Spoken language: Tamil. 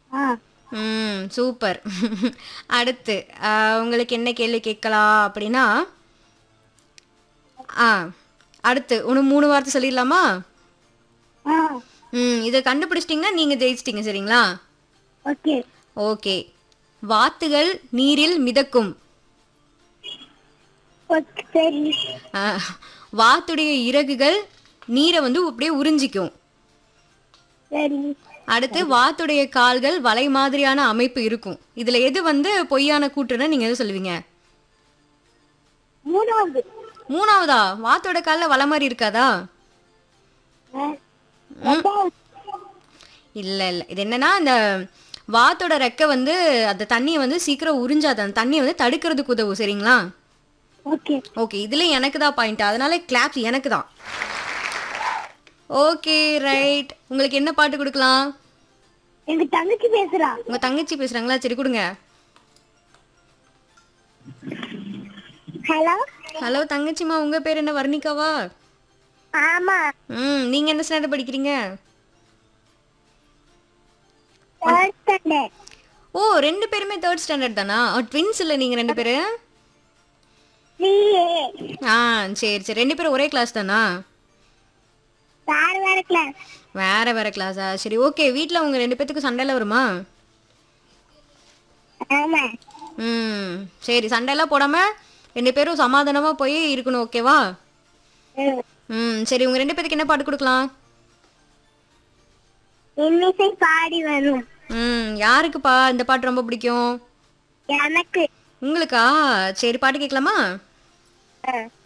ஆ ம் சூப்பர் அடுத்து ஆ, உங்களுக்கு என்ன கேள்வி கேட்கலாம் அப்படின்னா ஆ அடுத்து ஒன்று மூணு வார்த்தை சொல்லிடலாமா ஆ ம் இதை கண்டுபிடிச்சிட்டிங்கன்னா நீங்கள் ஜெயிச்சிட்டிங்க சரிங்களா ஓகே ஓகே வாத்துகள் நீரில் மிதக்கும் ஓகே சரி ஆ, வாத்துடைய இறகுகள் நீரை வந்து அப்படியே உறிஞ்சிக்கும் சரி அடுத்து வாத்துடைய கால்கள் வலை மாதிரியான அமைப்பு இருக்கும் இதுல எது வந்து பொய்யான கூற்றுன்னு நீங்க எது சொல்லுவீங்க மூணாவது மூணாவதா வாத்தோட கால்ல வலை மாதிரி இருக்காதா ஆ. ரெண்டாவது. இல்ல இல்ல இது என்னன்னா இந்த வாத்தோட ரெக்கை வந்து அந்த தண்ணியை வந்து சீக்கிரம் உறிஞ்சாது அந்த தண்ணியை வந்து தடுக்கிறதுக்கு உதவும் சரிங்களா ஓகே ஓகே இதுல எனக்கு தான் பாயிண்ட் அதனால கிளாப்ஸ் எனக்கு தான் ஓகே ரைட் உங்களுக்கு என்ன பாட்டு கொடுக்கலாம் எங்க தங்கச்சி பேசுறா உங்க தங்கச்சி பேசுறாங்களா சரி கொடுங்க ஹலோ ஹலோ தங்கச்சிமா உங்க பேர் என்ன வர்ணிகாவா ஆமா ம் நீங்க என்ன ஸ்டாண்டர்ட் படிக்கிறீங்க தேர்ட் ஸ்டாண்டர்ட் ஓ ரெண்டு பேருமே தேர்ட் ஸ்டாண்டர்ட் தானா ட்வின்ஸ் இல்ல நீங்க ரெண்டு பேரு சிஏ ஆ சரி சரி ரெண்டு பேரும் ஒரே கிளாஸ் தானா வேற வேற கிளாஸ் வேற வேற கிளாஸா சரி ஓகே வீட்ல உங்க ரெண்டு பேத்துக்கு சண்டைலாம் வருமா ஆமா ம் சரி சண்டைலாம் போடாம ரெண்டு பேரும் சமாதானமா போய் இருக்கணும் ஓகேவா ம். ம் சரி உங்க ரெண்டு பேத்துக்கு என்ன பாட்டு கொடுக்கலாம் இன்னிசை பாடி வரும் ம் யாருக்குப்பா இந்த பாட்டு ரொம்ப பிடிக்கும் எனக்கு உங்களுக்கா சரி பாட்டு கேட்கலாமா ஆ.